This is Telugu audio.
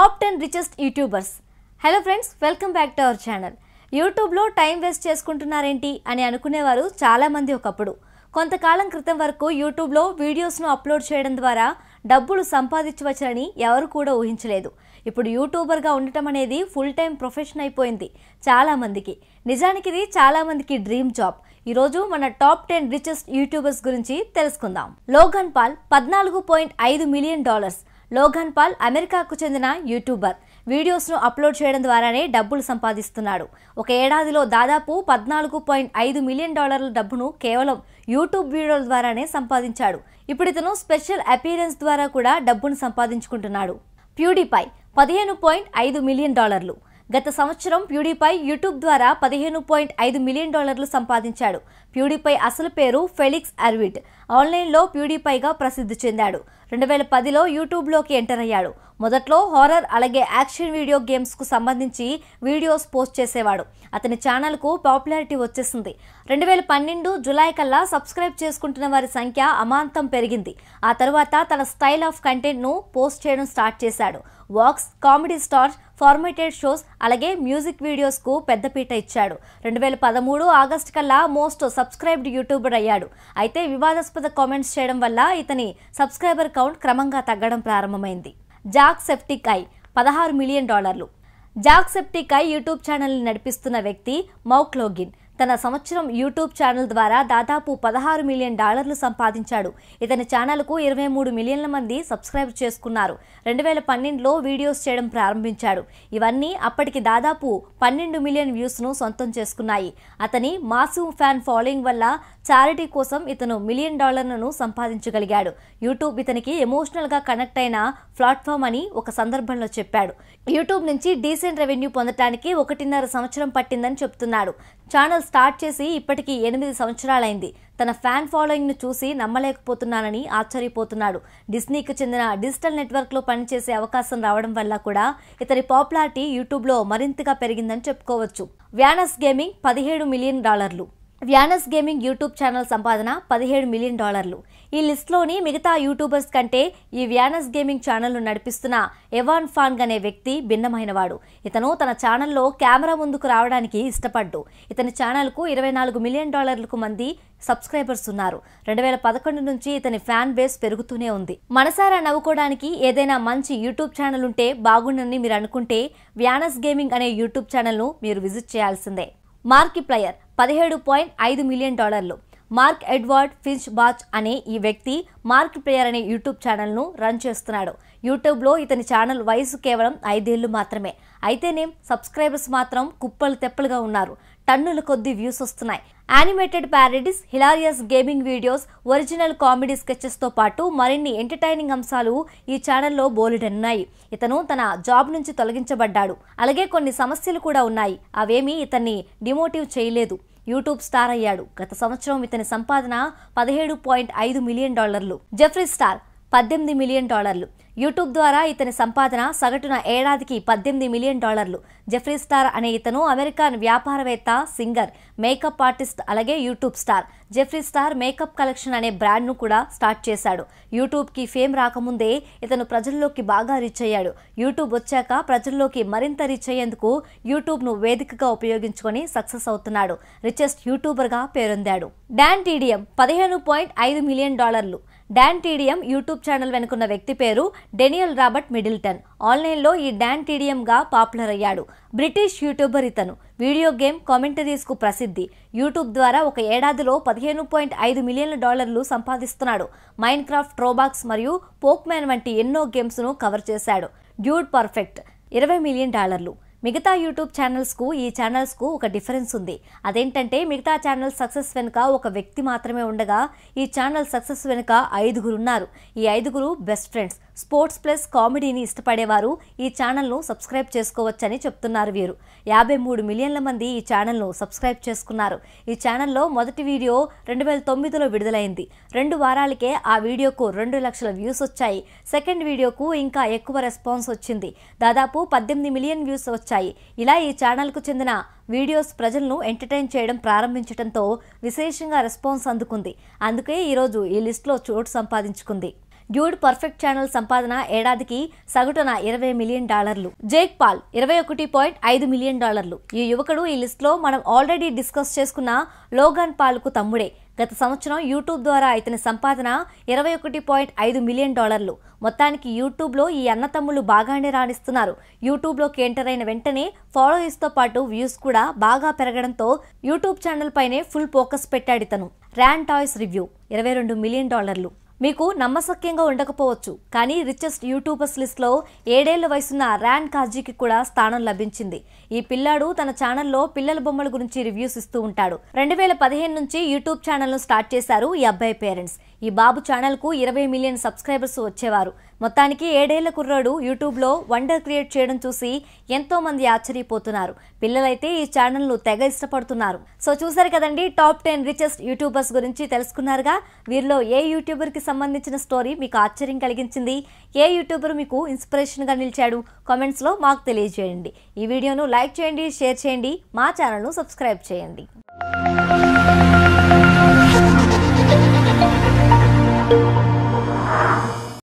top ten richest YouTubers hello friends welcome back to our channel యూట్యూబ్లో టైం వేస్ట్ చేసుకుంటున్నారేంటి అని అనుకునేవారు చాలామంది ఒకప్పుడు కొంతకాలం క్రితం వరకు యూట్యూబ్లో వీడియోస్ను అప్లోడ్ చేయడం ద్వారా డబ్బులు సంపాదించవచ్చని ఎవరు కూడా ఊహించలేదు ఇప్పుడు యూట్యూబర్గా ఉండటం అనేది ఫుల్ టైం ప్రొఫెషన్ అయిపోయింది చాలామందికి నిజానికి ఇది చాలామందికి డ్రీమ్ జాబ్ ఈరోజు మన టాప్ టెన్ రిచెస్ట్ యూట్యూబర్స్ గురించి తెలుసుకుందాం లోగన్ పాల్ పద్నాలుగు పాయింట్ ఐదు మిలియన్ డాలర్స్ లోగన్ పాల్ అమెరికాకు చెందిన యూట్యూబర్ వీడియోస్ను అప్లోడ్ చేయడం ద్వారానే డబ్బులు సంపాదిస్తున్నాడు ఒక ఏడాదిలో దాదాపు పద్నాలుగు పాయింట్ ఐదు మిలియన్ డాలర్ల డబ్బును కేవలం యూట్యూబ్ వీడియోల ద్వారానే సంపాదించాడు ఇప్పుడు ఇతను స్పెషల్ అపీరెన్స్ ద్వారా కూడా డబ్బును సంపాదించుకుంటున్నాడు ప్యూడిపై పదిహేను పాయింట్ ఐదు మిలియన్ డాలర్లు గత సంవత్సరం ప్యూడిపై యూట్యూబ్ ద్వారా పదిహేను పాయింట్ ఐదు మిలియన్ డాలర్లు సంపాదించాడు ప్యూడిపై అసలు పేరు ఫెలిక్స్ అర్విడ్ ఆన్లైన్లో ప్యూడిపైగా ప్రసిద్ధి చెందాడు రెండు వేల పదిలో యూట్యూబ్లోకి ఎంటర్ అయ్యాడు మొదట్లో హారర్ అలాగే యాక్షన్ వీడియో గేమ్స్కు సంబంధించి వీడియోస్ పోస్ట్ చేసేవాడు అతని ఛానల్కు పాపులారిటీ వచ్చేసింది రెండు వేల పన్నెండు జులై కల్లా సబ్స్క్రైబ్ చేసుకుంటున్న వారి సంఖ్య అమాంతం పెరిగింది ఆ తర్వాత తన స్టైల్ ఆఫ్ కంటెంట్ను పోస్ట్ చేయడం స్టార్ట్ చేశాడు వాక్స్ కామెడీ స్టార్స్ ఫార్మేటెడ్ షోస్ అలాగే మ్యూజిక్ వీడియోస్కు పెద్దపీట ఇచ్చాడు రెండు వేల పదమూడు ఆగస్టు కల్లా మోస్ట్ సబ్స్క్రైబ్డ్ యూట్యూబర్ అయ్యాడు అయితే వివాదాస్పద కామెంట్స్ చేయడం వల్ల ఇతని సబ్స్క్రైబర్ కౌంట్ క్రమంగా తగ్గడం ప్రారంభమైంది జాక్ సెప్టిక్ ఐ పదహారు మిలియన్ డాలర్లు జాక్ సెప్టిక్ ఐ యూట్యూబ్ ఛానల్ని నడిపిస్తున్న వ్యక్తి మౌక్ లోగిన్ తన సంవత్సరం యూట్యూబ్ ఛానల్ ద్వారా దాదాపు పదహారు మిలియన్ డాలర్లు సంపాదించాడు ఇతని ఛానల్కు ఇరవై మూడు మిలియన్ల మంది సబ్స్క్రైబ్ చేసుకున్నారు రెండు వేల పన్నెండులో వీడియోస్ చేయడం ప్రారంభించాడు ఇవన్నీ అప్పటికి దాదాపు పన్నెండు మిలియన్ వ్యూస్ను సొంతం చేసుకున్నాయి అతని మాసివ్ ఫ్యాన్ ఫాలోయింగ్ వల్ల చారిటీ కోసం ఇతను మిలియన్ డాలర్లను సంపాదించగలిగాడు యూట్యూబ్ ఇతనికి ఎమోషనల్గా కనెక్ట్ అయిన ప్లాట్ఫామ్ అని ఒక సందర్భంలో చెప్పాడు యూట్యూబ్ నుంచి డీసెంట్ రెవెన్యూ పొందటానికి ఒకటిన్నర సంవత్సరం పట్టిందని చెప్తున్నాడు ఛానల్ స్టార్ట్ చేసి ఇప్పటికి ఎనిమిది సంవత్సరాలైంది తన ఫ్యాన్ ఫాలోయింగ్ను చూసి నమ్మలేకపోతున్నానని ఆశ్చర్యపోతున్నాడు డిస్నీకి చెందిన డిజిటల్ నెట్వర్క్లో పనిచేసే అవకాశం రావడం వల్ల కూడా ఇతని పాపులారిటీ యూట్యూబ్లో మరింతగా పెరిగిందని చెప్పుకోవచ్చు వ్యానస్ గేమింగ్ పదిహేడు మిలియన్ డాలర్లు వ్యానస్ గేమింగ్ యూట్యూబ్ ఛానల్ సంపాదన పదిహేడు మిలియన్ డాలర్లు ఈ లిస్ట్లోని మిగతా యూట్యూబర్స్ కంటే ఈ వ్యానస్ గేమింగ్ ఛానల్ను నడిపిస్తున్న ఎవాన్ ఫాంగ్ అనే వ్యక్తి భిన్నమైనవాడు ఇతను తన ఛానల్లో కెమెరా ముందుకు రావడానికి ఇష్టపడ్డు ఇతని ఛానల్కు ఇరవై నాలుగు మిలియన్ డాలర్లకు మంది సబ్స్క్రైబర్స్ ఉన్నారు రెండు వేల పదకొండు నుంచి ఇతని ఫ్యాన్ బేస్ పెరుగుతూనే ఉంది మనసారా నవ్వుకోవడానికి ఏదైనా మంచి యూట్యూబ్ ఛానల్ ఉంటే బాగుండని మీరు అనుకుంటే వ్యానస్ గేమింగ్ అనే యూట్యూబ్ ఛానల్ను మీరు విజిట్ చేయాల్సిందే మార్కి ప్లేయర్ పదిహేడు పాయింట్ ఐదు మిలియన్ డాలర్లు మార్క్ ఎడ్వర్డ్ ఫిన్స్ బాచ్ అనే ఈ వ్యక్తి మార్క్ ప్లేయర్ అనే యూట్యూబ్ ఛానల్ను రన్ చేస్తున్నాడు యూట్యూబ్లో ఇతని ఛానల్ వయసు కేవలం ఐదేళ్లు మాత్రమే అయితేనేం సబ్స్క్రైబర్స్ మాత్రం కుప్పలు తెప్పలుగా ఉన్నారు టన్నుల కొద్ది వ్యూస్ వస్తున్నాయి animated parodies hilarious gaming videos original comedy స్కెచెస్తో పాటు మరిన్ని ఎంటర్టైనింగ్ అంశాలు ఈ ఛానల్లో బోలెడన్నాయి ఇతను తన జాబ్ నుంచి తొలగించబడ్డాడు అలాగే కొన్ని సమస్యలు కూడా ఉన్నాయి అవేమీ ఇతన్ని డిమోటివ్ చేయలేదు యూట్యూబ్ స్టార్ అయ్యాడు గత సంవత్సరం ఇతని సంపాదన పదిహేడు పాయింట్ ఐదు మిలియన్ డాలర్లు జెఫ్రీ స్టార్ పద్దెనిమిది మిలియన్ డాలర్లు యూట్యూబ్ ద్వారా ఇతని సంపాదన సగటున ఏడాదికి పద్దెనిమిది మిలియన్ డాలర్లు జెఫ్రీ స్టార్ అనే ఇతను అమెరికన్ వ్యాపారవేత్త సింగర్ మేకప్ ఆర్టిస్ట్ అలాగే YouTube star Jeffree Star makeup collection అనే బ్రాండ్ను కూడా స్టార్ట్ చేశాడు యూట్యూబ్కి ఫేమ్ రాకముందే ఇతను ప్రజల్లోకి బాగా రీచ్ అయ్యాడు యూట్యూబ్ వచ్చాక ప్రజల్లోకి మరింత రీచ్ అయ్యేందుకు యూట్యూబ్ను వేదికగా ఉపయోగించుకొని సక్సెస్ అవుతున్నాడు రిచెస్ట్ యూట్యూబర్గా పేరొందాడు డాన్ టీడీఎం పదిహేను పాయింట్ ఐదు మిలియన్ డాలర్లు డాన్ టీడీఎం యూట్యూబ్ ఛానల్ వెనుకున్న వ్యక్తి పేరు డెనియల్ రాబర్ట్ మిడిల్టన్ ఆన్లైన్లో ఈ డాన్ టీడీఎంగా పాపులర్ అయ్యాడు బ్రిటిష్ యూట్యూబర్ ఇతను వీడియో గేమ్ కామెంటరీస్కు ప్రసిద్ధి యూట్యూబ్ ద్వారా ఒక ఏడాదిలో పదిహేను పాయింట్ ఐదు మిలియన్ల డాలర్లు సంపాదిస్తున్నాడు మైన్ క్రాఫ్ట్ ట్రోబాక్స్ మరియు పోక్మ్యాన్ వంటి ఎన్నో గేమ్స్ను కవర్ చేశాడు డ్యూడ్ పర్ఫెక్ట్ ఇరవై మిలియన్ డాలర్లు మిగతా యూట్యూబ్ ఛానల్స్కు ఈ ఛానల్స్కు ఒక డిఫరెన్స్ ఉంది అదేంటంటే మిగతా ఛానల్ సక్సెస్ వెనుక ఒక వ్యక్తి మాత్రమే ఉండగా ఈ ఛానల్ సక్సెస్ వెనుక ఐదుగురు ఉన్నారు ఈ ఐదుగురు బెస్ట్ ఫ్రెండ్స్ స్పోర్ట్స్ ప్లస్ కామెడీని ఇష్టపడేవారు ఈ ఛానల్ను సబ్స్క్రైబ్ చేసుకోవచ్చని చెప్తున్నారు వీరు యాభై మూడు మిలియన్ల మంది ఈ ఛానల్ను సబ్స్క్రైబ్ చేసుకున్నారు ఈ ఛానల్లో మొదటి వీడియో రెండు వేల తొమ్మిదిలో విడుదలైంది రెండు వారాలకే ఆ వీడియోకు రెండు లక్షల వ్యూస్ వచ్చాయి సెకండ్ వీడియోకు ఇంకా ఎక్కువ రెస్పాన్స్ వచ్చింది దాదాపు పద్దెనిమిది మిలియన్ వ్యూస్ వచ్చాయి ఇలా ఈ ఛానల్కు చెందిన వీడియోస్ ప్రజలను ఎంటర్టైన్ చేయడం ప్రారంభించడంతో విశేషంగా రెస్పాన్స్ అందుకుంది అందుకే ఈరోజు ఈ లిస్టులో చోటు సంపాదించుకుంది డ్యూడ్ పర్ఫెక్ట్ ఛానల్ సంపాదన ఏడాదికి సగటున ఇరవై మిలియన్ డాలర్లు జేక్ పాల్ ఇరవై ఒకటి పాయింట్ ఐదు మిలియన్ డాలర్లు ఈ యువకుడు ఈ లిస్ట్లో మనం ఆల్రెడీ డిస్కస్ చేసుకున్న లోగాన్ పాల్కు తమ్ముడే గత సంవత్సరం యూట్యూబ్ ద్వారా ఇతని సంపాదన ఇరవై ఒకటి పాయింట్ ఐదు మిలియన్ డాలర్లు మొత్తానికి యూట్యూబ్లో ఈ అన్నతమ్ములు బాగానే రాణిస్తున్నారు యూట్యూబ్లోకి ఎంటర్ అయిన వెంటనే ఫాలోయర్స్తో పాటు వ్యూస్ కూడా బాగా పెరగడంతో యూట్యూబ్ ఛానల్ పైనే ఫుల్ ఫోకస్ పెట్టాడు ఇతను ర్యాన్ టాయ్స్ రివ్యూ ఇరవై రెండు మిలియన్ డాలర్లు మీకు నమ్మశక్యంగా ఉండకపోవచ్చు కానీ రిచెస్ట్ యూట్యూబర్స్ లిస్ట్లో ఏడేళ్ల వయసున్న ర్యాన్ కాజీకి కూడా స్థానం లభించింది ఈ పిల్లాడు తన ఛానల్లో పిల్లల బొమ్మల గురించి రివ్యూస్ ఇస్తూ ఉంటాడు రెండు వేల పదిహేను నుంచి యూట్యూబ్ ఛానల్ను స్టార్ట్ చేశారు ఈ అబ్బాయి పేరెంట్స్ ఈ బాబు ఛానల్కు ఇరవై మిలియన్ సబ్స్క్రైబర్స్ వచ్చేవారు మొత్తానికి ఏడేళ్ల కుర్రాడు యూట్యూబ్లో వండర్ క్రియేట్ చేయడం చూసి ఎంతో మంది ఆశ్చర్యపోతున్నారు పిల్లలైతే ఈ ఛానల్ను తెగ ఇష్టపడుతున్నారు సో చూసారు కదండి టాప్ టెన్ రిచెస్ట్ యూట్యూబర్స్ గురించి తెలుసుకున్నారుగా వీరిలో ఏ యూట్యూబర్కి సంబంధించిన స్టోరీ మీకు ఆశ్చర్యం కలిగించింది ఏ యూట్యూబర్ మీకు ఇన్స్పిరేషన్గా నిలిచాడు కామెంట్స్లో మాకు తెలియజేయండి ఈ వీడియోను లైక్ చేయండి షేర్ చేయండి మా ఛానల్ను సబ్స్క్రైబ్ చేయండి